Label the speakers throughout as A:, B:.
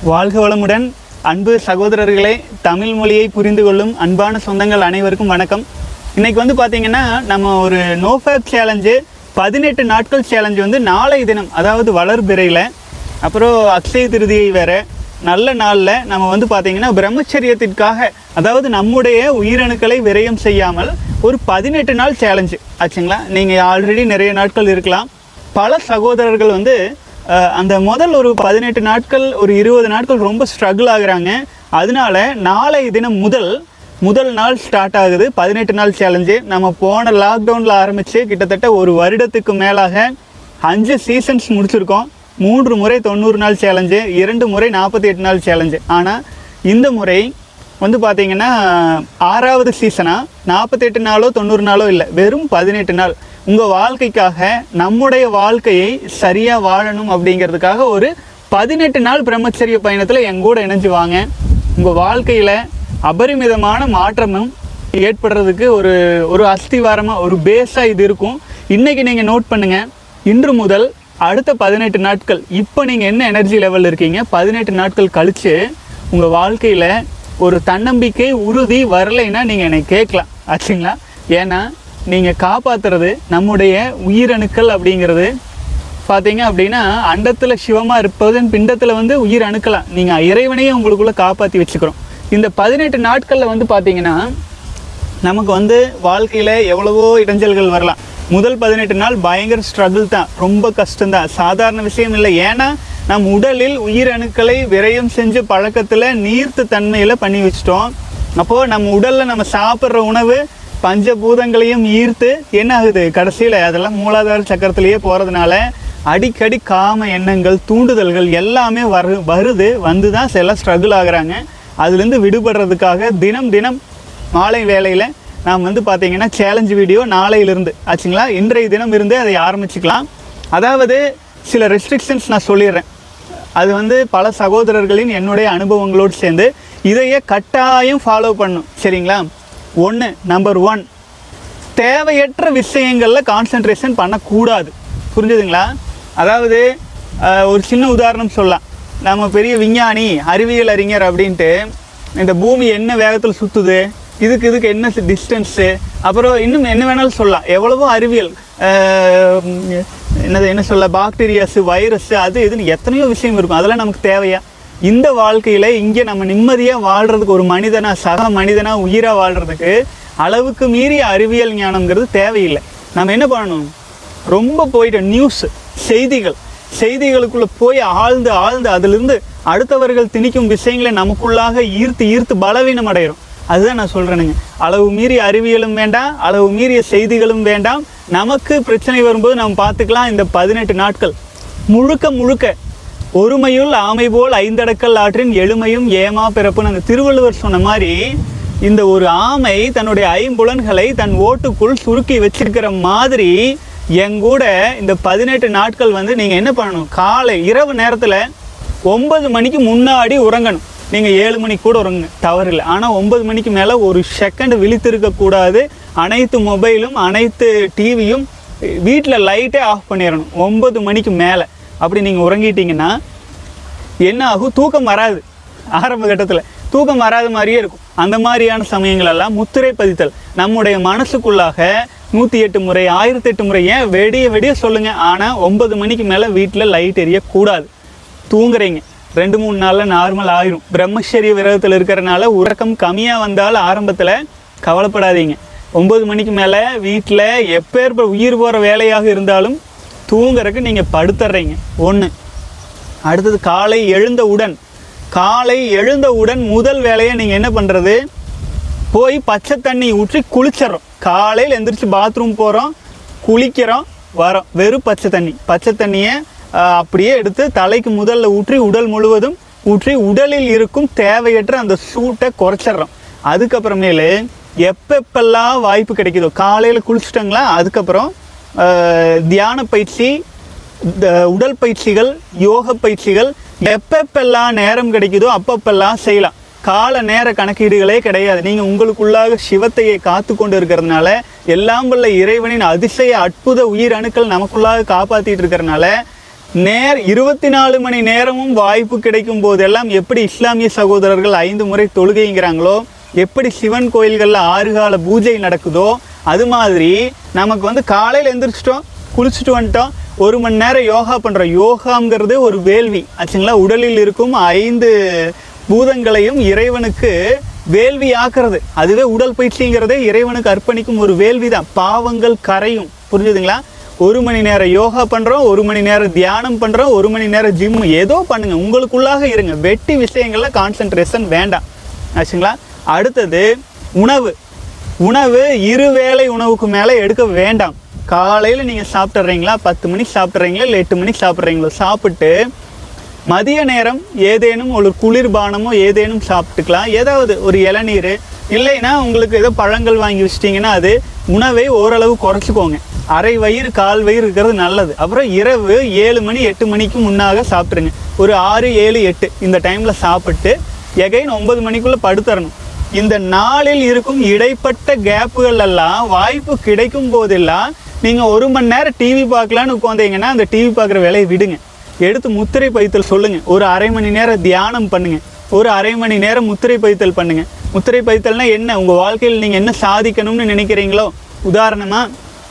A: வாழ்க வளமுடன் அன்பு சகோதரர்களே தமிழ் மொழியை புரிந்து கொள்ளும் அன்பான சொந்தங்கள் அனைவருக்கும் வணக்கம் இன்னைக்கு வந்து பார்த்தீங்கன்னா நம்ம ஒரு நோஃபேப் சேலஞ்சு பதினெட்டு நாட்கள் சேலஞ்சு வந்து நாளை தினம் அதாவது வளர்பிறையில் அப்புறம் அக்ஷய திருதியை வேற நல்ல நாளில் நம்ம வந்து பார்த்தீங்கன்னா பிரம்மச்சரியத்திற்காக அதாவது நம்முடைய உயிரணுக்களை விரயம் செய்யாமல் ஒரு பதினெட்டு நாள் சேலஞ்சு ஆச்சுங்களா நீங்கள் ஆல்ரெடி நிறைய நாட்கள் இருக்கலாம் பல சகோதரர்கள் வந்து அஹ், அந்த முதல் ஒரு பதினெட்டு நாட்கள் ஒரு இருபது நாட்கள் ரொம்ப ஸ்ட்ரகிள் ஆகுறாங்க அதனால நாளை தினம் முதல் முதல் நாள் ஸ்டார்ட் ஆகுது பதினெட்டு நாள் சேலஞ்சு நம்ம போன லாக்டவுனில் ஆரம்பித்து கிட்டத்தட்ட ஒரு வருடத்துக்கு மேலாக அஞ்சு சீசன்ஸ் முடிச்சிருக்கோம் மூன்று முறை தொண்ணூறு நாள் சேலஞ்சு இரண்டு முறை நாற்பத்தி எட்டு நாள் சேலஞ்சு ஆனால் இந்த முறை வந்து பார்த்தீங்கன்னா ஆறாவது சீசனாக நாற்பத்தெட்டு நாளோ தொண்ணூறு நாளோ இல்லை வெறும் பதினெட்டு நாள் உங்கள் வாழ்க்கைக்காக நம்முடைய வாழ்க்கையை சரியாக வாழணும் அப்படிங்கிறதுக்காக ஒரு பதினெட்டு நாள் பிரம்மச்சரிய பயணத்தில் என் கூட இணைஞ்சு வாங்க உங்கள் வாழ்க்கையில் அபரிமிதமான மாற்றமும் ஏற்படுறதுக்கு ஒரு ஒரு அஸ்திவாரமாக ஒரு பேஸாக இது இருக்கும் இன்றைக்கி நீங்கள் நோட் பண்ணுங்கள் இன்று முதல் அடுத்த பதினெட்டு நாட்கள் இப்போ நீங்கள் என்ன எனர்ஜி லெவலில் இருக்கீங்க பதினெட்டு நாட்கள் கழித்து உங்கள் வாழ்க்கையில் ஒரு தன்னம்பிக்கை உறுதி வரலைன்னா நீங்கள் என்னை கேட்கலாம் ஆச்சுங்களா ஏன்னா நீங்கள் காப்பாற்றுறது நம்முடைய உயிரணுக்கள் அப்படிங்கிறது பார்த்தீங்க அப்படின்னா அண்டத்தில் சிவமாக இருப்பதன் பிண்டத்தில் வந்து உயிர் அணுக்கலாம் நீங்கள் இறைவனையே உங்களுக்குள்ளே காப்பாற்றி வச்சுக்கிறோம் இந்த பதினெட்டு நாட்களில் வந்து பார்த்தீங்கன்னா நமக்கு வந்து வாழ்க்கையில் எவ்வளவோ இடைஞ்சல்கள் வரலாம் முதல் பதினெட்டு நாள் பயங்கர ஸ்ட்ரகிள் தான் ரொம்ப கஷ்டம்தான் சாதாரண விஷயம் இல்லை ஏன்னா நம் உடலில் உயிரணுக்களை விரயம் செஞ்சு பழக்கத்தில் நீர்த்து தன்மையில் பண்ணி வச்சிட்டோம் அப்போது நம்ம உடலில் நம்ம சாப்பிட்ற உணவு பஞ்சபூதங்களையும் ஈர்த்து என்ன ஆகுது கடைசியில் அதெல்லாம் மூலாதார சக்கரத்திலேயே போகிறதுனால அடிக்கடி காம எண்ணங்கள் தூண்டுதல்கள் எல்லாமே வரு வருது வந்து தான் சில ஸ்ட்ரகிள் ஆகுறாங்க அதுலேருந்து விடுபடுறதுக்காக தினம் தினம் மாலை வேளையில் நாம் வந்து பார்த்தீங்கன்னா சேலஞ்ச் வீடியோ நாளையிலிருந்து ஆச்சுங்களா இன்றைய தினம் இருந்து அதை ஆரம்பிச்சுக்கலாம் அதாவது சில ரெஸ்ட்ரிக்ஷன்ஸ் நான் சொல்லிடுறேன் அது வந்து பல சகோதரர்களின் என்னுடைய அனுபவங்களோடு சேர்ந்து இதையே கட்டாயம் ஃபாலோ பண்ணும் சரிங்களா ஒன்று நம்பர் ஒன் தேவையற்ற விஷயங்களில் கான்சென்ட்ரேஷன் பண்ணக்கூடாது புரிஞ்சுதுங்களா அதாவது அஹ், ஒரு சின்ன உதாரணம் சொல்லலாம் நம்ம பெரிய விஞ்ஞானி அறிவியல் அறிஞர் அப்படின்ட்டு இந்த பூமி என்ன வேகத்தில் சுற்றுது இதுக்கு இதுக்கு என்ன டிஸ்டன்ஸு அப்புறம் இன்னும் என்ன வேணாலும் சொல்லலாம் எவ்வளவோ அறிவியல் அஹ், என்னது என்ன சொல்ல பாக்டீரியாஸு வைரஸ் அது இதுன்னு எத்தனையோ விஷயம் இருக்கும் அதெல்லாம் நமக்கு தேவையா இந்த வாழ்க்கையில் இங்கே நம்ம நிம்மதியாக வாழ்கிறதுக்கு ஒரு மனிதனாக சக மனிதனாக உயிராக வாழ்கிறதுக்கு அளவுக்கு மீறிய அறிவியல் ஞானம்ங்கிறது தேவையில்லை நம்ம என்ன பண்ணணும் ரொம்ப போயிட்ட நியூஸ் செய்திகள் செய்திகளுக்குள்ளே போய் ஆழ்ந்து ஆழ்ந்து அதிலிருந்து அடுத்தவர்கள் திணிக்கும் விஷயங்களை நமக்குள்ளாக ஈர்த்து ஈர்த்து பலவீனம் அடைகிறோம் அதுதான் நான் சொல்கிறேனுங்க அளவு மீறிய அறிவியலும் வேண்டாம் அளவு மீறிய செய்திகளும் வேண்டாம் நமக்கு பிரச்சனை வரும்போது நம்ம பார்த்துக்கலாம் இந்த பதினெட்டு நாட்கள் முழுக்க முழுக்க ஒருமையுள் ஆமை போல் ஐந்தடக்கல் ஆற்றின் எளிமையும் ஏமா பிறப்புன்னு அந்த திருவள்ளுவர் சொன்ன மாதிரி இந்த ஒரு ஆமை தன்னுடைய ஐம்புலன்களை தன் ஓட்டுக்குள் சுருக்கி வச்சிருக்கிற மாதிரி எங்கூட இந்த பதினெட்டு நாட்கள் வந்து நீங்கள் என்ன பண்ணணும் காலை இரவு நேரத்தில் ஒன்பது மணிக்கு முன்னாடி உறங்கணும் நீங்கள் ஏழு மணிக்கு கூட உறங்குங்க தவறில்லை ஆனால் ஒன்பது மணிக்கு மேலே ஒரு செகண்ட் விழித்திருக்கக்கூடாது அனைத்து மொபைலும் அனைத்து டிவியும் வீட்டில் லைட்டே ஆஃப் பண்ணிடணும் ஒன்பது மணிக்கு மேலே அப்படி நீங்கள் உறங்கிட்டீங்கன்னா என்ன ஆகும் தூக்கம் வராது ஆரம்ப கட்டத்தில் தூக்கம் வராத மாதிரியே இருக்கும் அந்த மாதிரியான சமயங்கள் எல்லாம் முத்திரை பதித்தல் நம்முடைய மனசுக்குள்ளாக நூற்றி எட்டு முறை ஆயிரத்தி எட்டு முறை ஏன் வெடிய வெடிய சொல்லுங்கள் ஆனால் ஒன்பது மணிக்கு மேலே வீட்டில் லைட் எரியக்கூடாது தூங்குறீங்க ரெண்டு மூணு நாளில் நார்மல் ஆயிரும் பிரம்மச்சரிய விரதத்தில் இருக்கிறனால உறக்கம் கம்மியாக வந்தால் ஆரம்பத்தில் கவலைப்படாதீங்க ஒம்பது மணிக்கு மேலே வீட்டில் எப்பேற்ப உயிர் போகிற வேலையாக இருந்தாலும் தூங்குறதுக்கு நீங்கள் படுத்துடுறீங்க ஒன்று அடுத்தது காலை எழுந்தவுடன் காலை எழுந்தவுடன் முதல் வேலையை நீங்கள் என்ன பண்ணுறது போய் பச்சை தண்ணி ஊற்றி குளிச்சிடுறோம் காலையில் எந்திரிச்சு பாத்ரூம் போகிறோம் குளிக்கிறோம் வரோம் வெறும் பச்சை தண்ணி பச்சை தண்ணியை ஆஹ், அப்படியே எடுத்து தலைக்கு முதல்ல ஊற்றி உடல் முழுவதும் ஊற்றி உடலில் இருக்கும் தேவையற்ற அந்த சூட்டை குறைச்சிடுறோம் அதுக்கப்புறமேலு எப்பப்பெல்லாம் வாய்ப்பு கிடைக்குதோ காலையில் குளிச்சிட்டங்களா அதுக்கப்புறம் ஆஹ், தியான பயிற்சி இந்த உடல் பயிற்சிகள் யோக பயிற்சிகள் எப்பப்பெல்லாம் நேரம் கிடைக்குதோ அப்பப்பெல்லாம் செய்யலாம் கால நேர கணக்கீடுகளே கிடையாது நீங்கள் உங்களுக்குள்ளாக சிவத்தையை காத்து கொண்டு இருக்கிறதுனால எல்லாம் வல்ல இறைவனின் அதிசய அற்புத உயிர் அணுக்கள் நமக்குள்ளாக காப்பாற்றிட்டு இருக்கிறதுனால நேர் இருபத்தி நாலு மணி நேரமும் வாய்ப்பு கிடைக்கும் போதெல்லாம் எப்படி இஸ்லாமிய சகோதரர்கள் ஐந்து முறை தொழுகைங்கிறாங்களோ எப்படி சிவன் கோயில்களில் ஆறு கால பூஜை நடக்குதோ அது மாதிரி நமக்கு வந்து காலையில் எந்திரிச்சிட்டோம் குளிச்சுட்டு வந்துட்டோம் ஒரு மணி நேரம் யோகா பண்ணுறோம் யோகாங்கிறது ஒரு வேள்வி ஆச்சுங்களா உடலில் இருக்கும் ஐந்து பூதங்களையும் இறைவனுக்கு வேள்வி ஆக்குறது அதுவே உடல் பயிற்சிங்கிறதே இறைவனுக்கு அர்ப்பணிக்கும் ஒரு வேள்வி தான் பாவங்கள் கரையும் புரிஞ்சுதுங்களா ஒரு மணி நேரம் யோகா பண்ணுறோம் ஒரு மணி நேரம் தியானம் பண்ணுறோம் ஒரு மணி நேரம் ஜிம் ஏதோ பண்ணுங்க உங்களுக்குள்ளாக இருங்க வெட்டி விஷயங்கள்ல கான்சென்ட்ரேஷன் வேண்டாம் ஆச்சுங்களா அடுத்தது உணவு உணவு இருவேளை உணவுக்கு மேலே எடுக்க வேண்டாம் காலையில் நீங்கள் சாப்பிட்றீங்களா பத்து மணிக்கு சாப்பிட்றீங்களா இல்லை எட்டு மணிக்கு சாப்பிட்றீங்களோ சாப்பிட்டு மதிய நேரம் ஏதேனும் ஒரு குளிர்பானமோ ஏதேனும் சாப்பிட்டுக்கலாம் ஏதாவது ஒரு இளநீர் இல்லைன்னா உங்களுக்கு ஏதோ பழங்கள் வாங்கி வச்சிட்டிங்கன்னா அது உணவை ஓரளவு குறைச்சிக்கோங்க அரை வயிறு கால் வயிறு இருக்கிறது நல்லது அப்புறம் இரவு ஏழு மணி எட்டு மணிக்கு முன்னாக சாப்பிட்ருங்க ஒரு ஆறு ஏழு எட்டு இந்த டைமில் சாப்பிட்டு எகைன் ஒன்பது மணிக்குள்ளே படுத்தரணும் இந்த நாளில் இருக்கும் இடைப்பட்ட கேப்புகள் எல்லாம் வாய்ப்பு கிடைக்கும் போதெல்லாம் நீங்கள் ஒரு மணி நேரம் டிவி பார்க்கலான்னு உட்காந்தீங்கன்னா அந்த டிவி பார்க்குற வேலையை விடுங்க எடுத்து முத்திரை பைத்தல் சொல்லுங்க ஒரு அரை மணி நேரம் தியானம் பண்ணுங்க ஒரு அரை மணி நேரம் முத்திரை பைத்தல் பண்ணுங்க முத்திரை பைத்தல்னா என்ன உங்கள் வாழ்க்கையில் நீங்கள் என்ன சாதிக்கணும்னு நினைக்கிறீங்களோ உதாரணமாக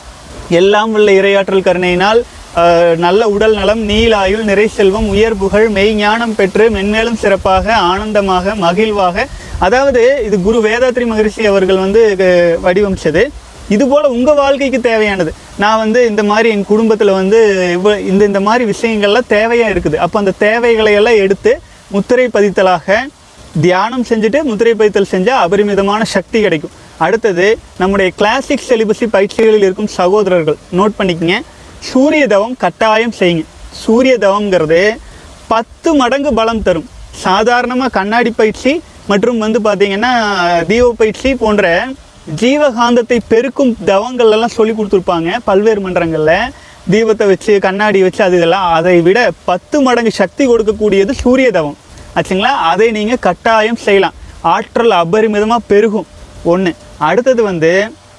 A: எல்லாம் உள்ள இரையாற்றல் கருணையினால் அஹ், நல்ல உடல் நலம் நீலாயுள் நிறை செல்வம் உயர் புகழ் மெய்ஞானம் பெற்று மென்மேலும் சிறப்பாக ஆனந்தமாக மகிழ்வாக அதாவது இது குரு வேதாத்ரி மகரிஷி அவர்கள் வந்து அஹ், வடிவமைச்சது இது போல உங்கள் வாழ்க்கைக்கு தேவையானது நான் வந்து இந்த மாதிரி என் குடும்பத்தில் வந்து இவ்வ இந்த இந்த மாதிரி விஷயங்கள்லாம் தேவையாக இருக்குது அப்போ அந்த தேவைகளை எல்லாம் எடுத்து முத்திரை பதித்தலாக தியானம் செஞ்சுட்டு முத்திரை பதித்தல் செஞ்சால் அபரிமிதமான சக்தி கிடைக்கும் அடுத்தது நம்முடைய கிளாசிக் செலிபஸி பயிற்சிகளில் இருக்கும் சகோதரர்கள் நோட் பண்ணிக்கங்க சூரிய தவம் கட்டாயம் செய்யுங்க சூரிய தவம்ங்கிறது பத்து மடங்கு பலம் தரும் சாதாரணமாக கண்ணாடி பயிற்சி மற்றும் வந்து பார்த்தீங்கன்னா தீப பயிற்சி போன்ற ஜீவகாந்தத்தை பெருக்கும் தவங்கள் எல்லாம் சொல்லி கொடுத்துருப்பாங்க பல்வேறு மன்றங்களில் தீபத்தை வச்சு கண்ணாடி வச்சு அது இதெல்லாம் அதை விட பத்து மடங்கு சக்தி கொடுக்கக்கூடியது சூரிய தவம் ஆச்சுங்களா அதை நீங்கள் கட்டாயம் செய்யலாம் ஆற்றல் அபரிமிதமாக பெருகும் ஒன்று அடுத்தது வந்து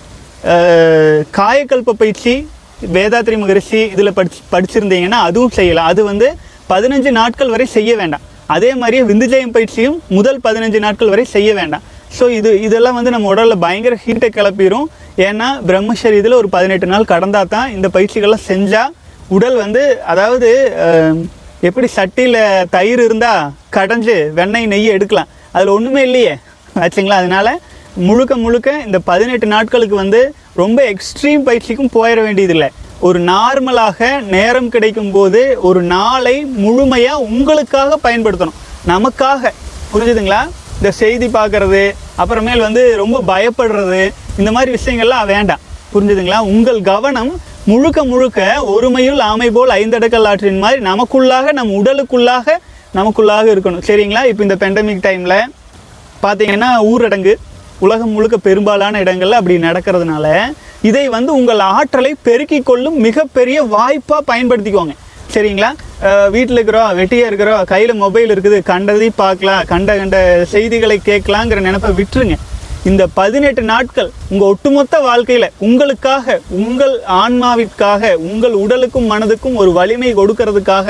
A: அஹ், காயக்கல்ப பயிற்சி வேதாத்ரி மகரிஷி இதில் படிச்சு படிச்சிருந்தீங்கன்னா அதுவும் செய்யலாம் அது வந்து பதினஞ்சு நாட்கள் வரை செய்ய வேண்டாம் அதே மாதிரியே விந்துஜயம் பயிற்சியும் முதல் பதினஞ்சு நாட்கள் வரை செய்ய வேண்டாம் ஸோ இது இதெல்லாம் வந்து நம்ம உடலில் பயங்கர ஹீட்டை கிளப்பிடும் ஏன்னா பிரம்மச்சரி இதில் ஒரு பதினெட்டு நாள் கடந்தா தான் இந்த பயிற்சிகள்லாம் செஞ்சால் உடல் வந்து அதாவது அஹ், எப்படி சட்டியில் தயிர் இருந்தால் கடைஞ்சு வெண்ணெய் நெய் எடுக்கலாம் அதில் ஒன்றுமே இல்லையே ஆச்சுங்களா அதனால முழுக்க முழுக்க இந்த பதினெட்டு நாட்களுக்கு வந்து ரொம்ப எக்ஸ்ட்ரீம் பயிற்சிக்கும் போயிட வேண்டியதில்லை ஒரு நார்மலாக நேரம் கிடைக்கும் போது ஒரு நாளை முழுமையாக உங்களுக்காக பயன்படுத்தணும் நமக்காக புரிஞ்சுதுங்களா இந்த செய்தி பார்க்கறது அப்புறமேல் வந்து ரொம்ப பயப்படுறது இந்த மாதிரி விஷயங்கள்லாம் வேண்டாம் புரிஞ்சுதுங்களா உங்கள் கவனம் முழுக்க முழுக்க ஒருமையுள் ஆமை போல் ஐந்தடக்கல் ஆற்றின் மாதிரி நமக்குள்ளாக நம் உடலுக்குள்ளாக நமக்குள்ளாக இருக்கணும் சரிங்களா இப்போ இந்த பெண்டமிக் டைமில் பார்த்தீங்கன்னா ஊரடங்கு உலகம் முழுக்க பெரும்பாலான இடங்கள்ல அப்படி நடக்கிறதுனால இதை வந்து உங்கள் ஆற்றலை பெருக்கிக் கொள்ளும் மிகப்பெரிய வாய்ப்பாக பயன்படுத்திக்கோங்க சரிங்களா வீட்டில் இருக்கிறோம் வெட்டியாக இருக்கிறோம் கையில் மொபைல் இருக்குது கண்டதையும் பார்க்கலாம் கண்ட கண்ட செய்திகளை கேட்கலாங்கிற நினைப்பை விட்டுருங்க இந்த பதினெட்டு நாட்கள் உங்கள் ஒட்டுமொத்த வாழ்க்கையில் உங்களுக்காக உங்கள் ஆன்மாவிற்காக உங்கள் உடலுக்கும் மனதுக்கும் ஒரு வலிமை கொடுக்கறதுக்காக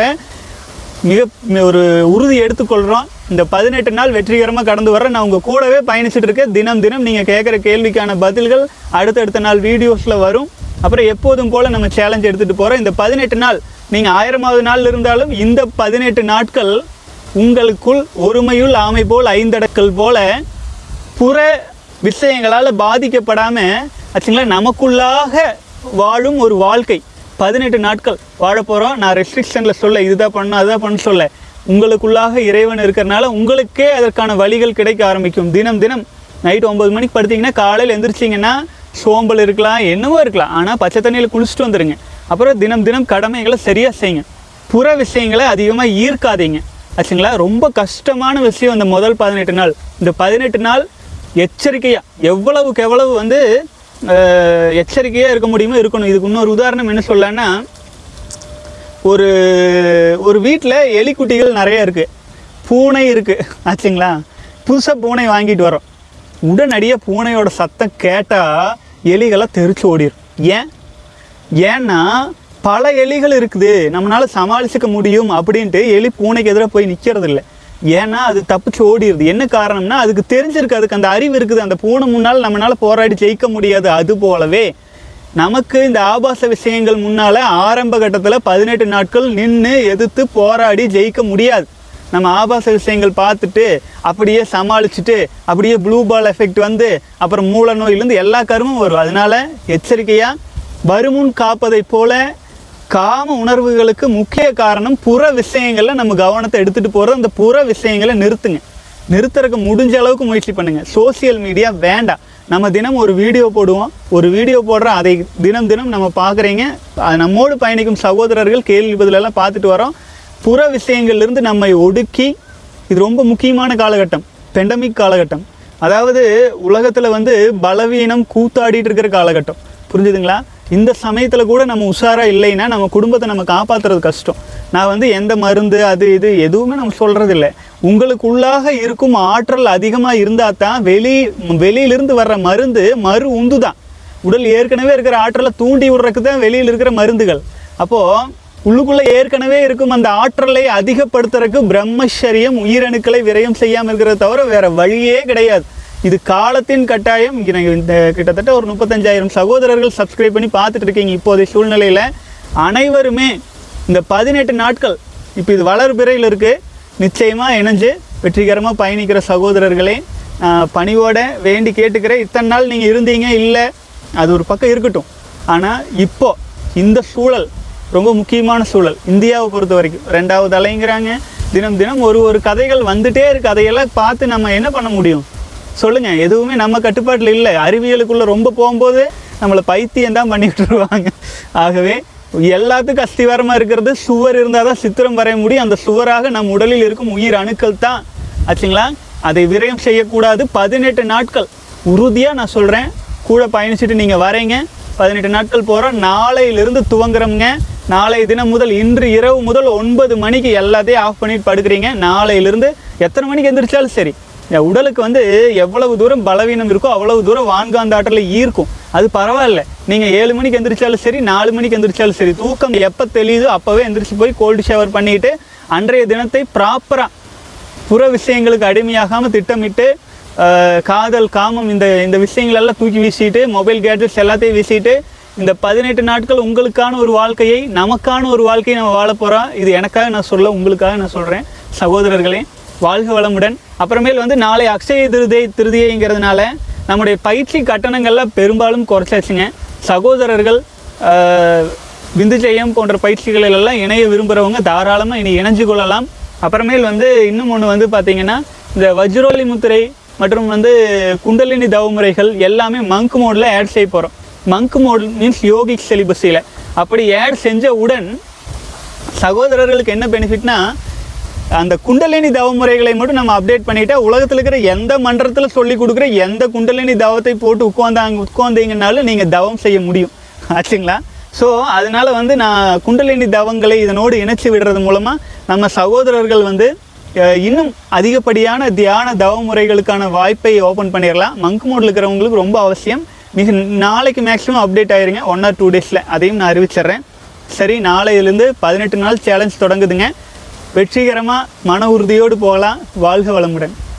A: மிக மி- ஒரு உறுதி எடுத்துக்கொள்கிறோம் இந்த பதினெட்டு நாள் வெற்றிகரமாக கடந்து வர நான் உங்கள் கூடவே பயணிச்சுட்டு இருக்கேன் தினம் தினம் நீங்கள் கேட்குற கேள்விக்கான பதில்கள் அடுத்தடுத்த நாள் வீடியோஸில் வரும் அப்புறம் எப்போதும் போல் நம்ம சேலஞ்ச் எடுத்துகிட்டு போகிறோம் இந்த பதினெட்டு நாள் நீங்கள் ஆயிரமாவது நாள் இருந்தாலும் இந்த பதினெட்டு நாட்கள் உங்களுக்குள் ஒருமையுள் ஆமை போல் ஐந்தடக்கல் போல புற விஷயங்களால் பாதிக்கப்படாமல் ஆச்சுங்களா நமக்குள்ளாக வாழும் ஒரு வாழ்க்கை பதினெட்டு நாட்கள் வாழ போகிறோம் நான் ரெஸ்ட்ரிக்ஷனில் சொல்ல இதுதான் பண்ணணும் அதுதான் பண்ண சொல்ல உங்களுக்குள்ளாக இறைவன் இருக்கிறனால உங்களுக்கே அதற்கான வழிகள் கிடைக்க ஆரம்பிக்கும் தினம் தினம் நைட் ஒம்பது மணிக்கு படுத்தீங்கன்னா காலையில் எந்திரிச்சிங்கன்னா சோம்பல் இருக்கலாம் என்னவோ இருக்கலாம் ஆனால் பச்சை தண்ணியில் குளிச்சுட்டு வந்துடுங்க அப்புறம் தினம் தினம் கடமைகளை சரியாக செய்யுங்க புற விஷயங்களை அதிகமாக ஈர்க்காதீங்க ஆச்சுங்களா ரொம்ப கஷ்டமான விஷயம் இந்த முதல் பதினெட்டு நாள் இந்த பதினெட்டு நாள் எச்சரிக்கையாக எவ்வளவுக்கு எவ்வளவு வந்து எச்சரிக்கையாக இருக்க முடியுமோ இருக்கணும் இதுக்கு இன்னொரு உதாரணம் என்ன சொல்லலான்னா ஒரு ஒரு வீட்டில் எலிக்குட்டிகள் நிறைய இருக்குது பூனை இருக்குது ஆச்சுங்களா புதுசாக பூனை வாங்கிட்டு வரோம் உடனடியாக பூனையோட சத்தம் கேட்டால் எலிகளாக தெரிச்சு ஓடிடும் ஏன் ஏன்னா பல எலிகள் இருக்குது நம்மளால சமாளிச்சுக்க முடியும் அப்படின்ட்டு எலி பூனைக்கு எதிராக போய் நிற்கிறது இல்லை ஏன்னா அது தப்பிச்சு ஓடிடுது என்ன காரணம்னா அதுக்கு தெரிஞ்சிருக்கு அதுக்கு அந்த அறிவு இருக்குது அந்த பூனை முன்னால் நம்மளால போராடி ஜெயிக்க முடியாது அது போலவே நமக்கு இந்த ஆபாச விஷயங்கள் முன்னால ஆரம்ப கட்டத்தில் பதினெட்டு நாட்கள் நின்று எதிர்த்து போராடி ஜெயிக்க முடியாது நம்ம ஆபாச விஷயங்கள் பார்த்துட்டு அப்படியே சமாளிச்சுட்டு அப்படியே ப்ளூ பால் எஃபெக்ட் வந்து அப்புறம் மூல நோயிலேருந்து எல்லா கருமும் வரும் அதனால எச்சரிக்கையாக வருமுன் காப்பதைப் போல காம உணர்வுகளுக்கு முக்கிய காரணம் புற விஷயங்களில் நம்ம கவனத்தை எடுத்துகிட்டு போகிறது அந்த புற விஷயங்களை நிறுத்துங்க நிறுத்துறதுக்கு முடிஞ்ச அளவுக்கு முயற்சி பண்ணுங்க சோஷியல் மீடியா வேண்டாம் நம்ம தினம் ஒரு வீடியோ போடுவோம் ஒரு வீடியோ போடுற அதை தினம் தினம் நம்ம பார்க்குறீங்க அது நம்மோடு பயணிக்கும் சகோதரர்கள் கேள்வி பதிலெல்லாம் பார்த்துட்டு வரோம் புற விஷயங்கள்லேருந்து நம்மை ஒடுக்கி இது ரொம்ப முக்கியமான காலகட்டம் பெண்டமிக் காலகட்டம் அதாவது உலகத்தில் வந்து பலவீனம் கூத்தாடிட்டு இருக்கிற காலகட்டம் புரிஞ்சுதுங்களா இந்த சமயத்தில் கூட நம்ம உஷாரா இல்லைன்னா நம்ம குடும்பத்தை நம்ம காப்பாற்றுறது கஷ்டம் நான் வந்து எந்த மருந்து அது இது எதுவுமே நம்ம சொல்கிறது இல்லை உங்களுக்குள்ளாக இருக்கும் ஆற்றல் அதிகமாக இருந்தால் தான் வெளி வெளியிலிருந்து வர்ற மருந்து மறு உந்து தான் உடல் ஏற்கனவே இருக்கிற ஆற்றலை தூண்டி விடுறதுக்கு தான் வெளியில் இருக்கிற மருந்துகள் அப்போது உள்ளுக்குள்ளே ஏற்கனவே இருக்கும் அந்த ஆற்றலை அதிகப்படுத்துறதுக்கு பிரம்மச்சரியம் உயிரணுக்களை விரயம் செய்யாமல் இருக்கிறத தவிர வேற வழியே கிடையாது இது காலத்தின் கட்டாயம் இங்க நாங்க இந்த கிட்டத்தட்ட ஒரு முப்பத்தஞ்சாயிரம் சகோதரர்கள் சப்ஸ்கிரைப் பண்ணி பார்த்துட்டு இருக்கீங்க இப்போதைய சூழ்நிலையில் அனைவருமே இந்த பதினெட்டு நாட்கள் இப்போ இது வளர் பிறையில் இருக்குது நிச்சயமாக இணைஞ்சு வெற்றிகரமாக பயணிக்கிற சகோதரர்களே நான் பணிவோட வேண்டி கேட்டுக்கிறேன் இத்தனை நாள் நீங்கள் இருந்தீங்க இல்லை அது ஒரு பக்கம் இருக்கட்டும் ஆனால் இப்போ இந்த சூழல் ரொம்ப முக்கியமான சூழல் இந்தியாவை பொறுத்த வரைக்கும் ரெண்டாவது அலைங்கிறாங்க தினம் தினம் ஒரு ஒரு கதைகள் வந்துட்டே இருக்கு அதையெல்லாம் பார்த்து நம்ம என்ன பண்ண முடியும் சொல்லுங்க எதுவுமே நம்ம கட்டுப்பாட்டில் இல்லை அறிவியலுக்குள்ள ரொம்ப போகும்போது நம்மளை பைத்தியம் தான் பண்ணி விட்டுருவாங்க ஆகவே எல்லாத்துக்கும் அஸ்திவாரமாக இருக்கிறது சுவர் இருந்தால் தான் சித்திரம் வரைய முடியும் அந்த சுவராக நம் உடலில் இருக்கும் உயிர் அணுக்கள் தான் ஆச்சுங்களா அதை விரயம் செய்யக்கூடாது பதினெட்டு நாட்கள் உறுதியாக நான் சொல்கிறேன் கூட பயணிச்சுட்டு நீங்கள் வரீங்க பதினெட்டு நாட்கள் போகிறோம் நாளையிலிருந்து துவங்குறோம்ங்க நாளைய தினம் முதல் இன்று இரவு முதல் ஒன்பது மணிக்கு எல்லாத்தையும் ஆஃப் பண்ணிட்டு படுக்கிறீங்க நாளையிலிருந்து எத்தனை மணிக்கு எந்திரிச்சாலும் சரி என் உடலுக்கு வந்து எவ்வளவு தூரம் பலவீனம் இருக்கோ அவ்வளவு தூரம் வான்காந்த ஆற்றலை ஈர்க்கும் அது பரவாயில்ல நீங்கள் ஏழு மணிக்கு எந்திரிச்சாலும் சரி நாலு மணிக்கு எந்திரிச்சாலும் சரி தூக்கம் எப்போ தெளியுதோ அப்போவே எந்திரிச்சு போய் கோல்டு ஷவர் பண்ணிட்டு அன்றைய தினத்தை ப்ராப்பராக புற விஷயங்களுக்கு அடிமையாகாமல் திட்டமிட்டு அஹ், காதல் காமம் இந்த இந்த விஷயங்களெல்லாம் தூக்கி வீசிட்டு மொபைல் கேட்ஜெட்ஸ் எல்லாத்தையும் வீசிட்டு இந்த பதினெட்டு நாட்கள் உங்களுக்கான ஒரு வாழ்க்கையை நமக்கான ஒரு வாழ்க்கையை நம்ம வாழ போகிறோம் இது எனக்காக நான் சொல்ல உங்களுக்காக நான் சொல்கிறேன் சகோதரர்களே வாழ்க வளமுடன் அப்புறமேல் வந்து நாளை அக்ஷய திருதை திருதியைங்கிறதுனால நம்முடைய பயிற்சி கட்டணங்கள்லாம் பெரும்பாலும் குறைச்சாச்சுங்க சகோதரர்கள் அஹ், விந்துஜெயம் போன்ற பயிற்சிகளில் எல்லாம் இணைய விரும்புகிறவங்க தாராளமாக இனி இணைஞ்சு கொள்ளலாம் அப்புறமேல் வந்து இன்னும் ஒன்று வந்து பார்த்தீங்கன்னா இந்த வஜ்ரோலி முத்திரை மற்றும் வந்து குண்டலினி தவமுறைகள் எல்லாமே மங்க் மோடில் ஆட் செய்ய போகிறோம் மங்க் மோட் மீன்ஸ் யோகிக் செலிபஸில் அப்படி ஆட் செஞ்ச உடன் சகோதரர்களுக்கு என்ன பெனிஃபிட்னா அந்த குண்டலினி தவ முறைகளை மட்டும் நம்ம அப்டேட் பண்ணிட்டா உலகத்தில் இருக்கிற எந்த மன்றத்தில் சொல்லி கொடுக்குற எந்த குண்டலினி தவத்தை போட்டு உட்காந்தாங்க உட்காந்தீங்கனாலும் நீங்கள் தவம் செய்ய முடியும் ஆச்சுங்களா ஸோ அதனால வந்து நான் குண்டலினி தவங்களை இதனோடு இணைச்சி விடுறது மூலமாக நம்ம சகோதரர்கள் வந்து அஹ், இன்னும் அதிகப்படியான தியான தவ முறைகளுக்கான வாய்ப்பை ஓப்பன் பண்ணிடலாம் மங்க் மோடில் இருக்கிறவங்களுக்கு ரொம்ப அவசியம் மிக நாளைக்கு மேக்ஸிமம் அப்டேட் ஆயிருங்க ஒன் ஆர் டூ டேஸில் அதையும் நான் அறிவிச்சிடுறேன் சரி நாளையிலேருந்து பதினெட்டு நாள் சேலஞ்ச் தொடங்குதுங்க வெற்றிகரமாக மன உறுதியோடு போகலாம் வாழ்க வளமுடன்